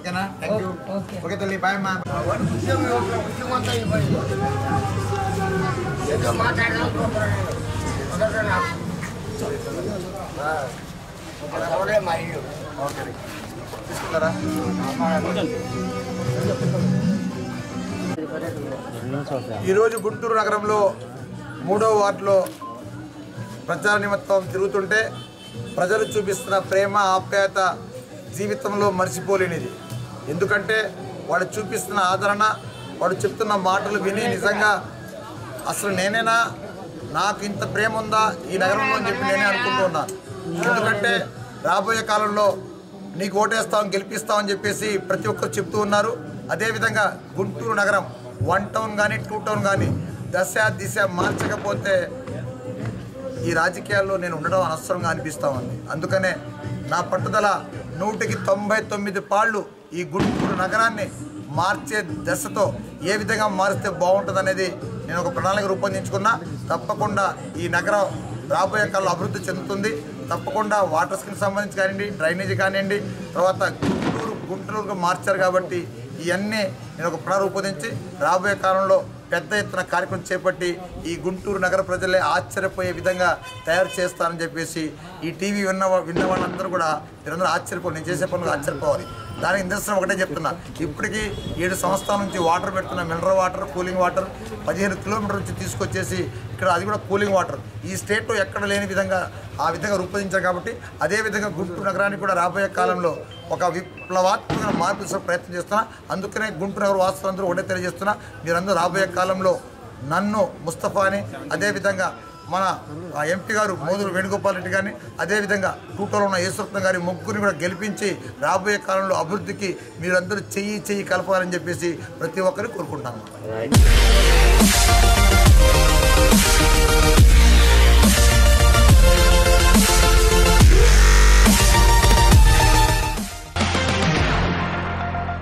ఓకేనా thank you okay. Okay తల్లి bye మా ఓకే తీసుకుంటారా ఈరోజు గుంటూరు నగరంలో మూడో వార్డులో ప్రచార నిమిత్తం తిరుగుతుంటే ప్రజలు చూపిస్తున్న ప్రేమ ఆప్యాయత జీవితంలో మర్చిపోలేనిది ఎందుకంటే వాడు చూపిస్తున్న ఆదరణ వాడు చెప్తున్న మాటలు విని నిజంగా అసలు నేనేనా నాకు ఇంత ప్రేమ ఉందా ఈ నగరంలో అని చెప్పి నేనే అనుకుంటూ ఉన్నాను ఎందుకంటే రాబోయే కాలంలో నీకు ఓటేస్తాం గెలిపిస్తామని చెప్పేసి ప్రతి ఒక్కరు చెప్తూ ఉన్నారు అదేవిధంగా గుంటూరు నగరం వన్ టౌన్ కానీ టూ టౌన్ కానీ దశ దిశ మార్చకపోతే ఈ రాజకీయాల్లో నేను ఉండడం అనవసరంగా అనిపిస్తా ఉంది అందుకనే నా పట్టుదల నూటికి తొంభై తొమ్మిది పాళ్ళు ఈ గుంటూరు నగరాన్ని మార్చే దశతో ఏ విధంగా మారిస్తే బాగుంటుంది అనేది నేను ఒక ప్రణాళిక రూపొందించుకున్నా తప్పకుండా ఈ నగరం రాబోయే కాలంలో అభివృద్ధి చెందుతుంది తప్పకుండా వాటర్ స్కిన్ సంబంధించి కానివ్వండి డ్రైనేజీ కానివ్వండి తర్వాత గుంటూరు గుంటూరుగా మార్చారు కాబట్టి ఇవన్నీ నేను ఒక ప్రణాళిక రూపొందించి రాబోయే కాలంలో పెద్ద ఎత్తున కార్యక్రమం చేపట్టి ఈ గుంటూరు నగర ప్రజలే ఆశ్చర్యపోయే విధంగా తయారు చేస్తానని చెప్పేసి ఈ టీవీ విన్న వా- విన్న వాళ్ళందరూ కూడా మీరందరూ ఆశ్చర్యపోవాలి నేను చేసే పనులు ఆశ్చర్యపోవాలి దానికి నిదర్శనం ఒకటే చెప్తున్నా ఇప్పటికీ ఏడు సంవత్సరాల నుంచి వాటర్ పెడుతున్న మినరల్ వాటర్ కూలింగ్ వాటర్ పదిహేను కిలోమీటర్ నుంచి తీసుకొచ్చేసి ఇక్కడ అది కూడా కూలింగ్ వాటర్ ఈ స్టేట్లో ఎక్కడ లేని విధంగా ఆ విధంగా రూపొందించారు కాబట్టి అదే విధంగా గుంటూరు నగరానికి కూడా రాబోయే కాలంలో ఒక విప్లవాత్మక మార్పు తీసుకునే ప్రయత్నం చేస్తున్నా అందుకనే గుంటూరు నగర వాసులందరూ ఒకటే తెలియజేస్తున్నా మీరందరూ రాబోయే కాలంలో నన్ను ముస్తఫాని అదేవిధంగా మన ఆ ఎంపీ గారు మోదురు వేణుగోపాల్ రెడ్డి గారిని అదేవిధంగా టూటోలో ఉన్న ఈశ్వరత్న గారి ముగ్గురిని కూడా గెలిపించి రాబోయే కాలంలో అభివృద్ధికి మీరందరూ చెయ్యి చెయ్యి కలపాలని చెప్పేసి ప్రతి ఒక్కరు కోరుకుంటాను